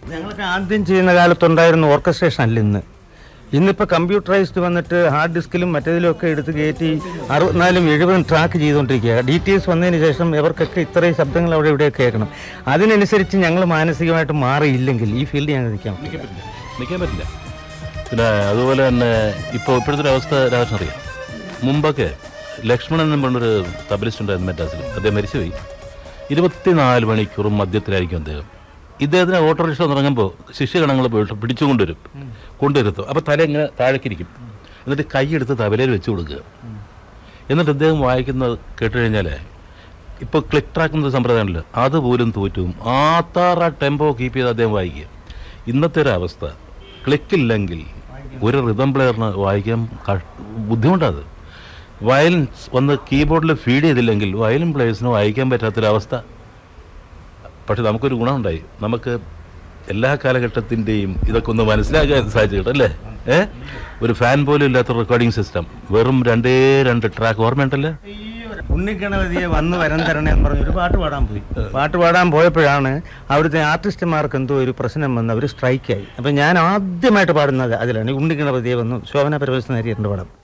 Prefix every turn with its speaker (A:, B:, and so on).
A: ഞങ്ങൾക്ക് ആദ്യം ചെയ്യുന്ന കാലത്തുണ്ടായിരുന്ന ഓർക്കസ്ട്രേഷൻ അല്ല ഇന്ന് ഇന്നിപ്പോൾ കമ്പ്യൂട്ടറൈസ്ഡ് വന്നിട്ട് ഹാർഡ് ഡിസ്കിലും മറ്റേതിലും ഒക്കെ എടുത്ത് കയറ്റി അറുപത്തിനാലും എഴുപതും ട്രാക്ക് ചെയ്തുകൊണ്ടിരിക്കുക ഡി ടി എസ് വന്നതിന് ശേഷം ഇവർക്കൊക്കെ ഇത്രയും ശബ്ദങ്ങൾ അവിടെ ഇവിടെ കേൾക്കണം അതിനനുസരിച്ച് ഞങ്ങൾ മാനസികമായിട്ട് മാറിയില്ലെങ്കിൽ ഈ ഫീൽഡ് ഞങ്ങൾ നിൽക്കാം
B: നിൽക്കാൻ പറ്റില്ല നിൽക്കാൻ പറ്റില്ല പിന്നെ അതുപോലെ തന്നെ ഇപ്പോൾ ഇപ്പോഴത്തെ ഒരു അവസ്ഥ രാജൻ അറിയാം മുമ്പൊക്കെ ലക്ഷ്മണൻ എന്ന് പറഞ്ഞൊരു തബലിസ്റ്റ് ഉണ്ടായിരുന്നു മെറ്റാസിൽ അദ്ദേഹം മരിച്ചുപോയി ഇരുപത്തിനാല് മണിക്കൂറും മദ്യത്തിലായിരിക്കും അദ്ദേഹം ഇദ്ദേഹത്തിന് ഓട്ടോറിക്ഷ തുടങ്ങുമ്പോൾ ശിഷ്യഗണങ്ങൾ പോയിട്ട് പിടിച്ചു കൊണ്ടുവരും കൊണ്ടുവരുത്തും അപ്പോൾ തല ഇങ്ങനെ താഴേക്കിരിക്കും എന്നിട്ട് കൈയെടുത്ത് തബലയിൽ വെച്ച് കൊടുക്കുക എന്നിട്ട് അദ്ദേഹം വായിക്കുന്നത് കേട്ട് കഴിഞ്ഞാൽ ഇപ്പോൾ ക്ലിക്ക് ട്രാക്ക് എന്നൊരു സമ്പ്രദായമുണ്ടല്ലോ അതുപോലും തോറ്റും ആത്താറ ടെമ്പോ കീപ്പ് ചെയ്ത് അദ്ദേഹം വായിക്കുക ഇന്നത്തെ ഒരു അവസ്ഥ ക്ലിക്കില്ലെങ്കിൽ ഒരു റിതം പ്ലെയറിന് വായിക്കാൻ കഷ്- ബുദ്ധിമുട്ടാത് വയലിൻ വന്ന് കീബോർഡിൽ ഫീഡ് ചെയ്തില്ലെങ്കിൽ വയലിൻ പ്ലേയേഴ്സിന് വായിക്കാൻ പറ്റാത്തൊരവസ്ഥ പക്ഷെ നമുക്കൊരു ഗുണമുണ്ടായി നമുക്ക് എല്ലാ കാലഘട്ടത്തിൻ്റെയും ഇതൊക്കെ ഒന്ന് മനസ്സിലാക്കാൻ സാധിച്ചു കേട്ടോ അല്ലേ ഏ ഒരു ഫാൻ പോലും ഇല്ലാത്ത റെക്കോർഡിംഗ് സിസ്റ്റം വെറും രണ്ടേ രണ്ട് ട്രാക്ക് ഓർമ്മയുണ്ടല്ലേ
A: ഉണ്ണിഗണപതിയെ വന്ന് വരം തരണേ എന്ന് പറഞ്ഞ് ഒരു പാട്ട് പാടാൻ പോയി പാട്ട് പാടാൻ പോയപ്പോഴാണ് അവിടുത്തെ ആർട്ടിസ്റ്റുമാർക്ക് എന്തോ ഒരു പ്രശ്നം വന്ന് അവർ സ്ട്രൈക്കായി അപ്പം ഞാൻ ആദ്യമായിട്ട് പാടുന്നത് അതിലാണ് ഉണ്ണിഗണപതിയെ വന്നു ശോഭന പരമേശ്വരൻ പടം